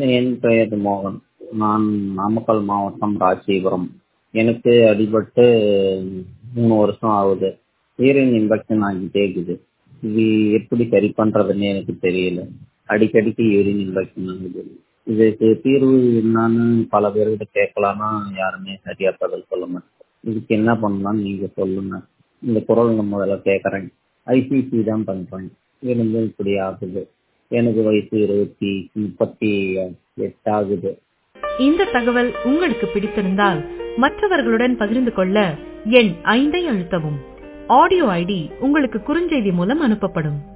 என் பெயர் மோகன் நான் நாமக்கல் மாவட்டம் ராசிபுரம் எனக்கு அடிபட்டு மூணு வருஷம் ஆகுது யூரின் இன்ஃபெக்ஷன் ஆகிட்டே இருக்குது இது எப்படி சரி பண்ணுறதுன்னு எனக்கு தெரியல அடிக்கடிக்கு யூரின் இன்ஃபெக்ஷன் ஆகுது இதுக்கு தீர்வு என்னன்னு பல பேர்கிட்ட கேட்கலான்னா யாருமே சரியாக பதில் சொல்ல மாட்டாங்க இதுக்கு என்ன பண்ணலாம்னு நீங்கள் சொல்லுங்கள் இந்த குரல் நான் முதல்ல கேட்குறேன் ஐசிசி தான் பண்ணுறேன் இருந்து இப்படி ஆகுது எனக்கு வயசு இருபத்தி முப்பத்தி எட்டு ஆகுது இந்த தகவல் உங்களுக்கு பிடித்திருந்தால் மற்றவர்களுடன் பகிர்ந்து கொள்ள எண் ஐந்தை அழுத்தவும் ஆடியோ ஐடி உங்களுக்கு குறுஞ்செய்தி மூலம் அனுப்பப்படும்